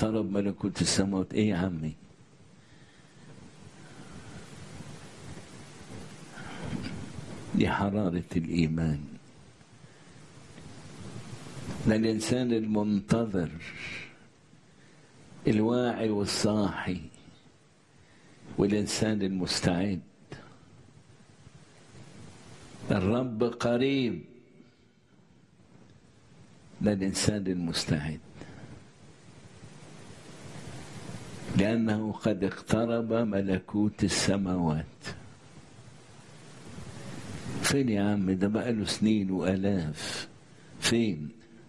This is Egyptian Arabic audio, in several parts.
اقترب ملكوت السماوات ايه يا عمي دي حرارة الإيمان ده الإنسان المنتظر الواعي والصاحي والإنسان المستعد الرب قريب ده الإنسان المستعد لأنه قد اقترب ملكوت السماوات فين يا عم ده بقى له سنين وآلاف فين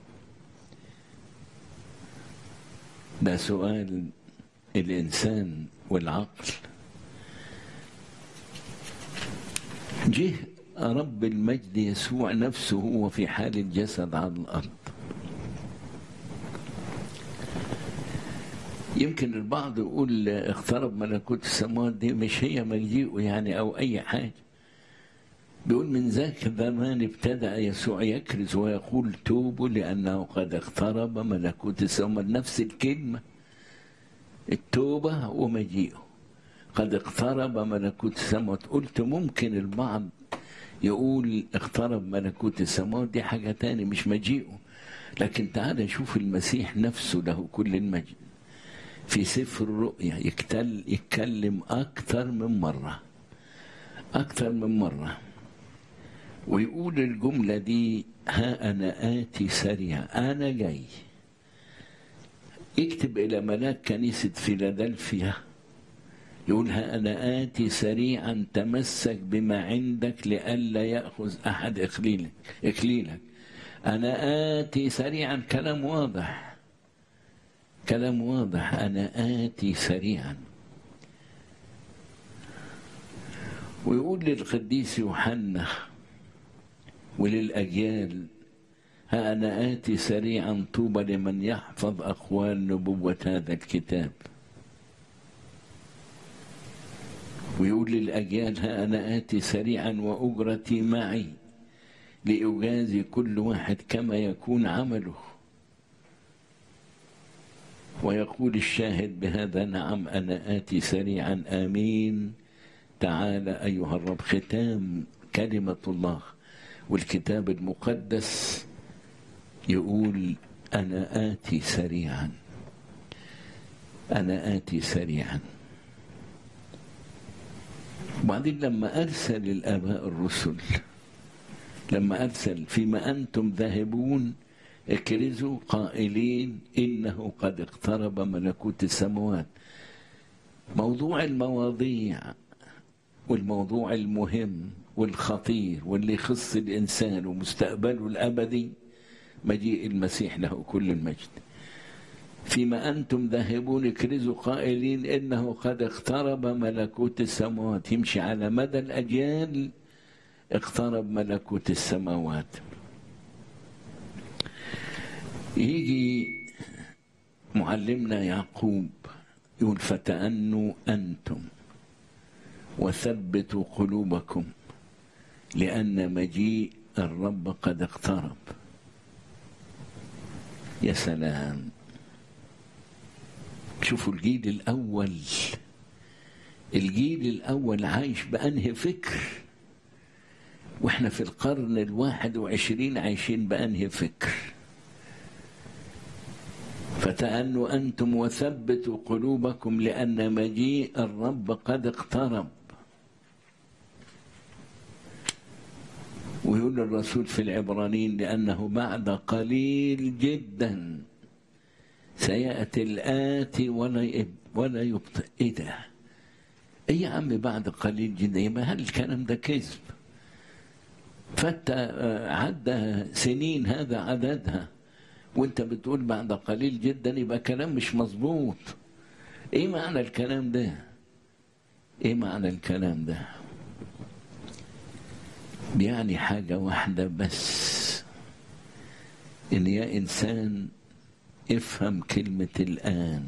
ده سؤال الإنسان والعقل جه رب المجد يسوع نفسه هو في حال الجسد على الأرض يمكن البعض يقول اقترب ملكوت السماوات دي مش هي مجيئه يعني أو أي حاجة بيقول من ذاك الزمان ابتدأ يسوع يكرز ويقول توبوا لأنه قد اقترب ملكوت السماوات نفس الكلمة التوبة ومجيئه قد اقترب ملكوت السماوات قلت ممكن البعض يقول اقترب ملكوت السماوات دي حاجة تاني مش مجيئه لكن تعال نشوف المسيح نفسه له كل المجد في سفر الرؤيا يكتل يتكلم أكثر من مرة أكثر من مرة ويقول الجملة دي ها أنا آتي سريع أنا جاي اكتب إلى ملاك كنيسة فيلادلفيا يقول ها أنا آتي سريعا تمسك بما عندك لئلا يأخذ أحد إكليلك إكليلك أنا آتي سريعا كلام واضح كلام واضح أنا آتي سريعا ويقول للقديس يوحنا وللأجيال ها أنا آتي سريعا طوبى لمن يحفظ أقوال نبوة هذا الكتاب ويقول للأجيال ها أنا آتي سريعا وأجرتي معي لأجازي كل واحد كما يكون عمله ويقول الشاهد بهذا نعم أنا آتي سريعا آمين تعالى أيها الرب ختام كلمة الله والكتاب المقدس يقول أنا آتي سريعا أنا آتي سريعا وبعدين لما أرسل الآباء الرسل لما أرسل فيما أنتم ذاهبون اكرزوا قائلين إنه قد اقترب ملكوت السماوات موضوع المواضيع والموضوع المهم والخطير واللي يخص الإنسان ومستقبله الأبدي مجيء المسيح له كل المجد فيما أنتم ذاهبون اكرزوا قائلين إنه قد اقترب ملكوت السماوات يمشي على مدى الأجيال اقترب ملكوت السماوات يجي معلمنا يعقوب يقول فتأنوا أنتم وثبتوا قلوبكم لأن مجيء الرب قد اقترب يا سلام شوفوا الجيل الأول الجيل الأول عايش بأنهي فكر واحنا في القرن الواحد وعشرين عايشين بأنهي فكر فتأنوا أنتم وثبتوا قلوبكم لأن مجيء الرب قد اقترب ويقول الرسول في العبرانيين لأنه بعد قليل جدا سيأتي الآتي ولا ولا يبطئ إيه ده؟ إيه يا عم بعد قليل جدا يبقى هل الكلام ده كذب؟ فات عدى سنين هذا عددها وانت بتقول بعد قليل جدا يبقى كلام مش مظبوط ايه معنى الكلام ده ايه معنى الكلام ده بيعني حاجة واحدة بس ان يا انسان افهم كلمة الآن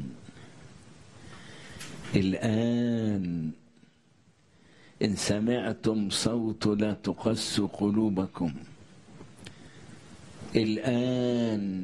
الآن إن سمعتم صوت لا تقسوا قلوبكم الآن